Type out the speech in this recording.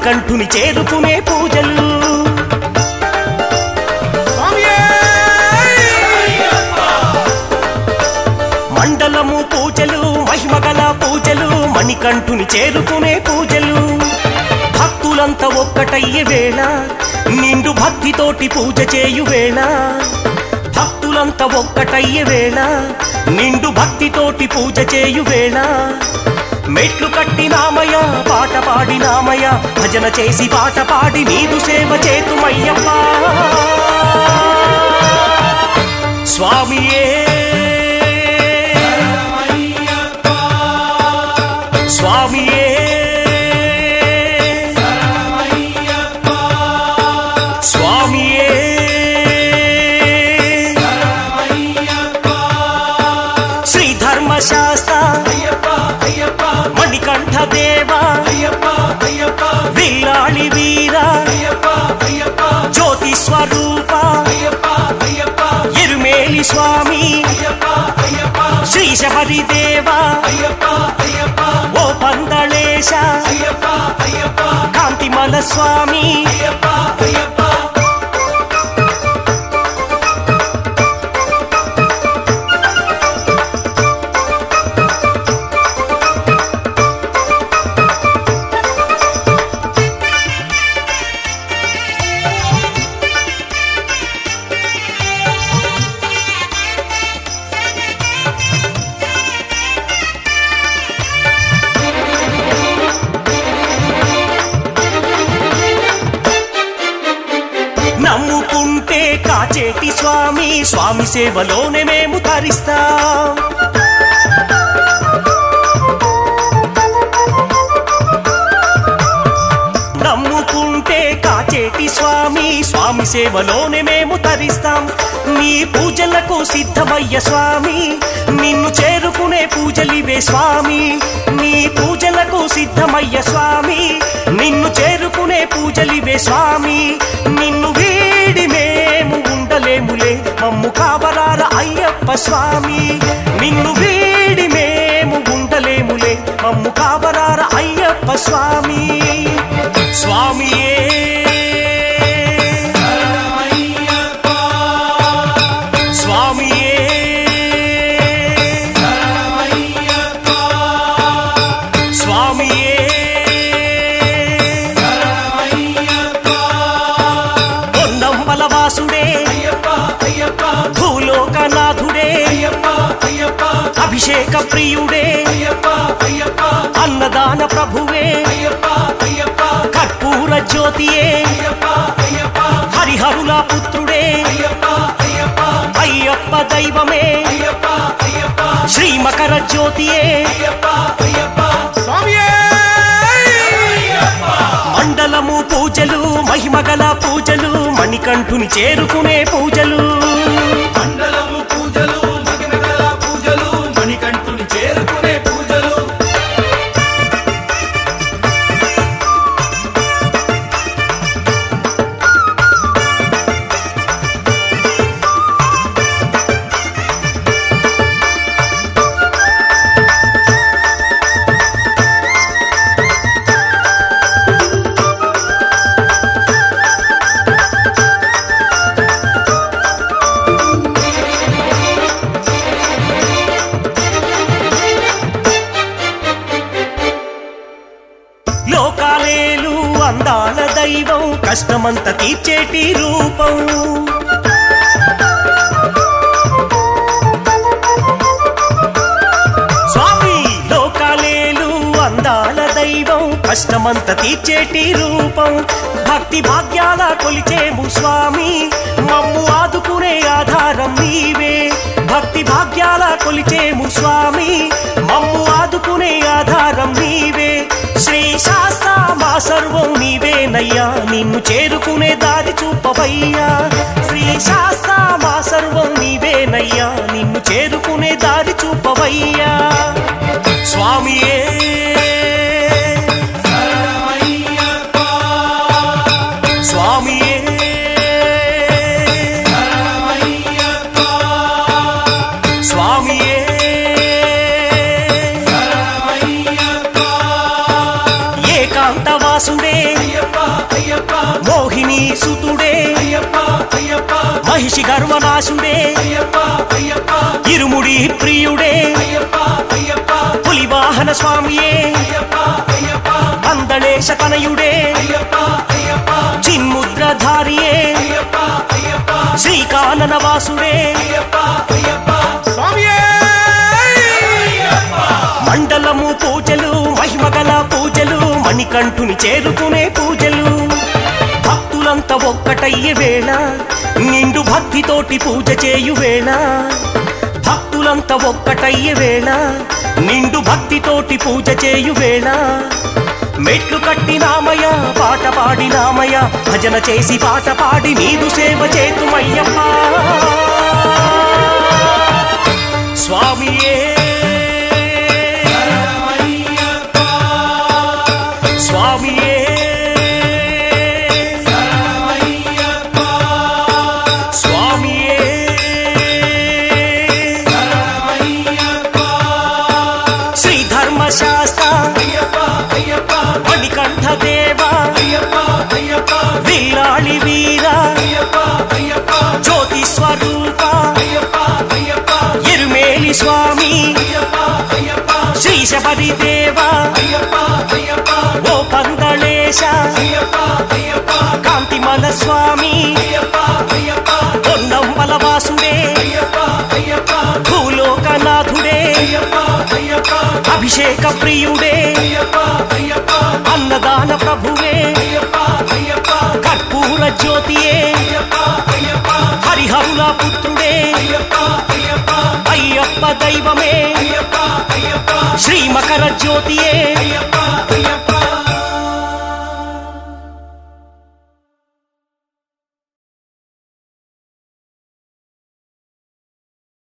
మణికంఠుని చేరుకునే పూజలు మండలము పూజలు మహిమగల పూజలు మణికంఠుని చేరుకునే పూజలు భక్తులంతా ఒక్కటయ్యే వేళ నిండు భక్తితోటి పూజ చేయు వేళ భక్తులంతా ఒక్కటయ్యే వేళ నిండు భక్తితోటి పూజ చేయు వేళ మెట్లు కట్టినామయ పాట పాడినామయ భజన చేసి పాట పాడి నీదు సేవ చేతుమయ్యప్పా స్వామియే స్వామియే స్వామియే శ్రీ ధర్మశాస్త్ర మణికంఠ దేవ విల్లాళి వీర జ్యోతి స్వరూప ఇరుమేలి స్వామి శ్రీ శబరి దేవ ఓ పందళేశ కాంతిమల స్వామి నమ్ముకుంటే కాచేటి స్వామి స్వామి సేవలోనే మేము తరిస్తాం నమ్ముకుంటే కాచేటి స్వామి స్వామి సేవలోనే మేము తరిస్తాం నీ పూజలకు సిద్ధమయ్య స్వామి నిన్ను చేరుకునే పూజలివే స్వామి నీ పూజలకు సిద్ధమయ్య స్వామి నిన్ను చేరుకునే పూజలివే స్వామి నిన్ను వీడి మేము ఉండలేములే మమ్ము కావరార అయ్యప్ప స్వామి నిన్ను వీడి మేము ఉండలేములే మమ్ము కావరార అయ్యప్ప స్వామి స్వామియే స్వామియే స్వామియే పొన్నంబల వాసుడే భూలోకనాథుడే అభిషేక ప్రియుడే అన్నదాన ప్రభువే కర్పూర జ్యోతియే హరిహరుల పుత్రుడే అయ్యప్ప దైవమే శ్రీ మకర జ్యోతియే మండలము పూజలు మహిమగల పూజలు మణికంఠుని చేరుకునే పూజలు మండలము పూజలు మగినగల పూజలు మణికంఠుని చేరుకునే పూజలు లోకాలేలు అందాల దైవం కష్టమంత తీర్చేటి రూపం స్వామి లోకాలేలు అందాల దైవం కష్టమంత తీర్చేటి రూపం భక్తి భాగ్యాల కొలిచేము స్వామి మమ్ము ఆదుకునే ఆధారం నీవే భక్తి భాగ్యాల కొలిచేము స్వామి మమ్ము ఆదుకునే ఆధారం నీవే శ్రీ శాస్త్ర మా సర్వం నీవేనయ్యా నిన్ను చేరుకునే దారి చూపవయ్యా శ్రీ శాస్త్ర మా సర్వం నీవేనయ్యా నిన్ను చేరుకునే దారి చూపవయ్యా స్వామియే శరణమయ్యప్ప స్వామియే శరణమయ్యప్ప స్వామియే శరణమయ్యప్ప ఏకాంతవాసుడే అయ్యప్ప ధర్మనాశుడే అయ్యప్ప అయ్యప్ప ఇరుముడి ప్రియుడే అయ్యప్ప అయ్యప్ప పులివాహన స్వామియే అయ్యప్ప అయ్యప్ప అందళేశ తనయుడే అయ్యప్ప అయ్యప్ప చిన్ముద్రధారియే అయ్యప్ప అయ్యప్ప శ్రీకానన వాసుడే అయ్యప్ప అయ్యప్ప మండలము పూజలు మహిమగల పూజలు మణికంఠుని చేరుకునే పూజలు భక్తులంతా ఒక్కటయ్యే వేళ నిండు భక్తితోటి పూజ చేయు వేళ భక్తులంతా ఒక్కటయ్యే వేళ నిండు భక్తితోటి పూజ చేయు వేళ మెట్లు కట్టినామయ పాట పాడినామయ భజన చేసి పాట పాడి నీదు సేవ చేతుమయ్యప్ప స్వామియే శరణమయ్యప్ప స్వామియే శరణమయ్యప్ప స్వామియే శరణమయ్యప్ప శ్రీ ధర్మశాస్త్ర అయ్యప్ప అయ్యప్ప మణికంఠ దేవ అయ్యప్ప అయ్యప్ప విల్లాళి వీర అయ్యప్ప అయ్యప్ప జ్యోతి స్వరూప అయ్యప్ప అయ్యప్ప ఎరుమేలి స్వామి అయ్యప్ప అయ్యప్ప శ్రీ శబరి దేవ అయ్యప్ప అయ్యప్ప ఓ పందళేశ అయ్యప్ప అయ్యప్ప కాంతిమల స్వామి అయ్యప్ప అయ్యప్ప పొన్నంబల వాసుడే అయ్యప్ప అయ్యప్ప భూలోకనాథుడే అయ్యప్ప అయ్యప్ప అభిషేక ప్రియుడే అయ్యప్ప అయ్యప్ప అన్నదాన ప్రభువే అయ్యప్ప అయ్యప్ప కర్పూర జ్యోతియే అయ్యప్ప అయ్యప్ప హరిహరుల పుత్రుడే అయ్యప్ప అయ్యప్ప అయ్యప్ప దైవమే అయ్యప్ప అయ్యప్ప శ్రీ మకర జ్యోతియే అయ్యప్ప అయ్యప్ప